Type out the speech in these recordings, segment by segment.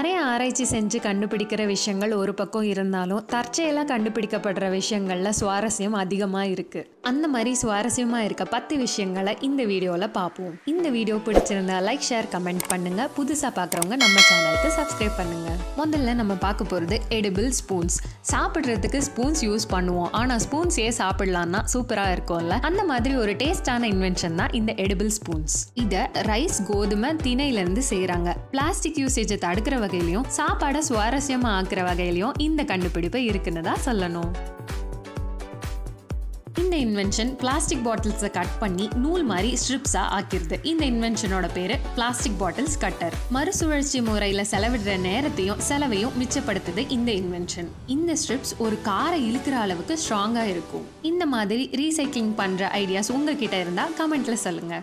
நிறைய ஆராய்ச்சி செஞ்சு கண்டுபிடிக்கிற விஷயங்கள் ஒரு பக்கம் இருந்தாலும் தற்செயலாக கண்டுபிடிக்கப்படுற விஷயங்கள்ல சுவாரஸ்யம் அதிகமாக இருக்கு அந்த மாதிரி சுவாரஸ்யமா இருக்க பத்து விஷயங்களை இந்த வீடியோவில் பார்ப்போம் இந்த வீடியோ பிடிச்சிருந்தா லைக் ஷேர் கமெண்ட் பண்ணுங்க புதுசாக பார்க்குறவங்க நம்ம சேனலுக்கு சப்ஸ்கிரைப் பண்ணுங்க முதல்ல நம்ம பார்க்க போகிறது எடிபிள் ஸ்பூன்ஸ் சாப்பிட்றதுக்கு ஸ்பூன்ஸ் யூஸ் பண்ணுவோம் ஆனால் ஸ்பூன்ஸ் ஏன் சாப்பிடலாம்னா சூப்பராக இருக்கும்ல அந்த மாதிரி ஒரு டேஸ்டான இன்வென்ஷன் தான் இந்த எடிபிள் ஸ்பூன்ஸ் இதை ரைஸ் கோதுமை திணையிலேருந்து செய்கிறாங்க பிளாஸ்டிக் யூசேஜை தடுக்கிற வகையிலையும் சாப்பாடை சுவாரஸ்யமாக ஆக்குற வகையிலையும் இந்த கண்டுபிடிப்பு இருக்குன்னு தான் சொல்லணும் இந்த இன்வென்ஷன் பிளாஸ்டிக் பாட்டில்ஸை கட் பண்ணி நூல் மாதிரி ஸ்ட்ரிப்ஸாக ஆக்கிருது இந்த இன்வென்ஷனோட பேரு பிளாஸ்டிக் பாட்டில்ஸ் கட்டர் மறுசுழற்சி முறையில் செலவிடுற நேரத்தையும் செலவையும் மிச்சப்படுத்துது இந்த இன்வென்ஷன் இந்த ஸ்ட்ரிப்ஸ் ஒரு காரை இழுக்கிற அளவுக்கு ஸ்ட்ராங்காக இருக்கும் இந்த மாதிரி ரீசைக்ளிங் பண்ணுற ஐடியாஸ் உங்ககிட்ட இருந்தால் கமெண்ட்ல சொல்லுங்க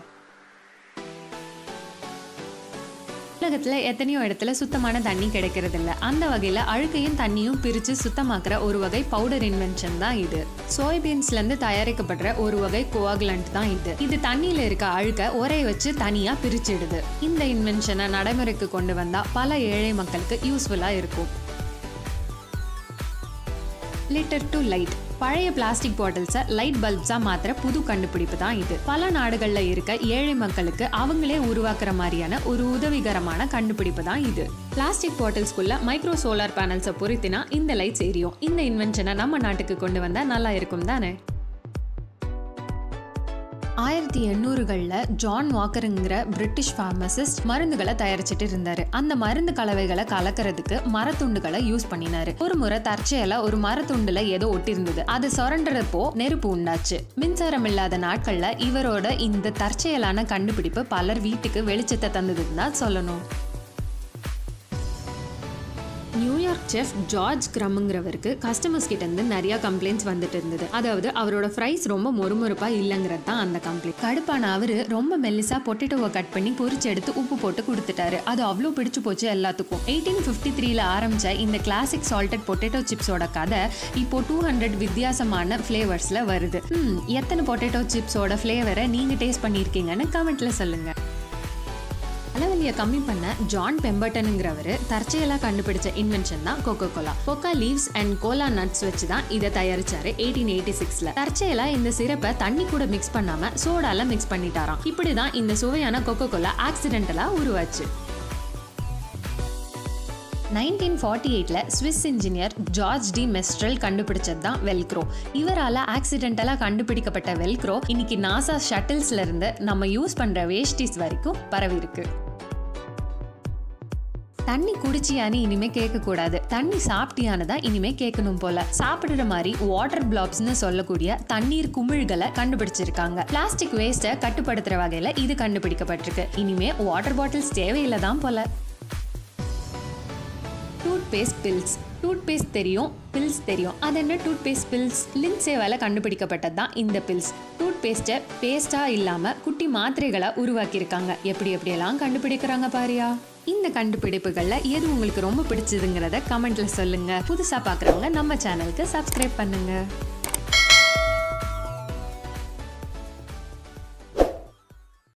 உலகத்தில் எத்தனையோ இடத்துல சுத்தமான தண்ணி கிடைக்கிறது இல்ல அந்த வகையில் அழுக்கையும் தண்ணியும் பிரித்து சுத்தமாக்குற ஒரு வகை பவுடர் இன்வென்ஷன் தான் இது சோய்பீன்ஸ்லேருந்து தயாரிக்கப்படுற ஒரு வகை கோவாகுலண்ட் தான் இது இது தண்ணியில் இருக்க அழுக்க ஒரே வச்சு தனியாக பிரிச்சிடுது இந்த இன்வென்ஷனை நடைமுறைக்கு கொண்டு வந்தால் பல ஏழை மக்களுக்கு யூஸ்ஃபுல்லாக இருக்கும் லிட்டர் டு லைட் பழைய பிளாஸ்டிக் பாட்டில்ஸை லைட் பல்ப்ஸாக மாத்திர புது கண்டுபிடிப்பு தான் இது பல நாடுகளில் இருக்க ஏழை மக்களுக்கு அவங்களே உருவாக்குற மாதிரியான ஒரு உதவிகரமான கண்டுபிடிப்பு தான் இது பிளாஸ்டிக் பாட்டில்ஸ்குள்ள மைக்ரோ சோலார் பேனல்ஸை பொருத்தினா இந்த லைட்ஸ் எரியும் இந்த இன்வென்ஷனை நம்ம நாட்டுக்கு கொண்டு வந்தால் நல்லா இருக்கும் தானே ஆயிரத்தி எண்ணூறுகளில் ஜான் வாக்கருங்கிற பிரிட்டிஷ் ஃபார்மசிஸ்ட் மருந்துகளை தயாரிச்சுட்டு இருந்தாரு அந்த மருந்து கலவைகளை கலக்கிறதுக்கு மரத்துண்டுகளை யூஸ் பண்ணினாரு ஒரு முறை தற்செயலா ஒரு மரத்துண்டுல ஏதோ ஒட்டிருந்தது அது சுரண்டுறப்போ நெருப்பு உண்டாச்சு மின்சாரம் இல்லாத நாட்கள்ல இவரோட இந்த தற்செயலான கண்டுபிடிப்பு பலர் வீட்டுக்கு வெளிச்சத்தை தந்ததுன்னு தான் சொல்லணும் நியூயார்க் செஃப் ஜார்ஜ் கிரம்ங்கிறவருக்கு கஸ்டமர்ஸ் கிட்ட இருந்து நிறைய கம்ப்ளைண்ட்ஸ் வந்துட்டு இருந்தது அதாவது அவரோட ஃப்ரைஸ் ரொம்ப மொறுமொறுப்பா இல்லைங்கிறது தான் அந்த கம்ப்ளைண்ட் கடுப்பான அவரு ரொம்ப மெல்லிசா பொட்டேட்டோவை கட் பண்ணி பொரிச்சு எடுத்து உப்பு போட்டு கொடுத்துட்டாரு அது அவ்வளோ பிடிச்சு போச்சு எல்லாத்துக்கும் எயிட்டீன் ஃபிஃப்டி த்ரீல ஆரம்பிச்ச இந்த கிளாசிக் சால்டட் பொட்டேட்டோ சிப்ஸோட கதை இப்போ டூ ஹண்ட்ரட் வித்தியாசமான ஃப்ளேவர்ஸ்ல வருது ம், எத்தனை பொட்டேட்டோ சிப்ஸோட ஃப்ளேவரை நீங்க டேஸ்ட் பண்ணியிருக்கீங்கன்னு கமெண்ட்ல சொல்லுங்க தலைவலியை கம்மி பண்ண ஜான் பெம்பர்டனுங்கிறவர் தற்செயலாக கண்டுபிடிச்ச இன்வென்ஷன் தான் Coca Cola coca leaves and cola nuts வச்சு தான் இதை தயாரிச்சாரு எயிட்டீன் எயிட்டி சிக்ஸ்ல தற்செயலா இந்த சிறப்பை தண்ணி கூட மிக்ஸ் பண்ணாம சோடால மிக்ஸ் பண்ணிட்டாராம் இப்படிதான் இந்த சுவையான கோகோ கோலா ஆக்சிடென்டலா உருவாச்சு நைன்டீன் ஃபார்ட்டி எயிட்டில் Swiss engineer George de Mestral கண்டுபிடிச்சது தான் வெல்க்ரோ இவரால் ஆக்சிடென்டலாக கண்டுபிடிக்கப்பட்ட வெல்க்ரோ இன்னைக்கு நாசா ஷட்டில்ஸ்ல இருந்து நம்ம யூஸ் பண்ணுற வேஷ்டிஸ் வரைக்கும் பரவி இருக்கு தண்ணி குடிச்சியான்னு இனிமே கேட்க கூடாது தண்ணி சாப்பிட்டியான்னு தான் இனிமே கேட்கணும் போல சாப்பிடுற மாதிரி வாட்டர் பிளாப்ஸ்னு சொல்லக்கூடிய தண்ணீர் குமிழ்களை கண்டுபிடிச்சிருக்காங்க பிளாஸ்டிக் வேஸ்ட்டை கட்டுப்படுத்துற வகையில இது கண்டுபிடிக்கப்பட்டிருக்கு இனிமே வாட்டர் பாட்டில்ஸ் தேவையில்லை தான் போல டூத்பேஸ்ட் பில்ஸ் டூத்பேஸ்ட் தெரியும் பில்ஸ் தெரியும் அது என்ன டூத்பேஸ்ட் பில்ஸ் லின்சேவால கண்டுபிடிக்கப்பட்டது தான் இந்த பில்ஸ் டூத்பேஸ்ட்டை பேஸ்ட்டாக இல்லாமல் குட்டி மாத்திரைகளை உருவாக்கியிருக்காங்க எப்படி எப்படியெல்லாம் கண்டுபிடிக்கிறாங்க பாரியா இந்த கண்டுபிடிப்புகளில் எது உங்களுக்கு ரொம்ப பிடிச்சதுங்கிறத கமெண்ட்ல சொல்லுங்க புதுசாக பார்க்குறவங்க நம்ம சேனலுக்கு சப்ஸ்கிரைப் பண்ணுங்க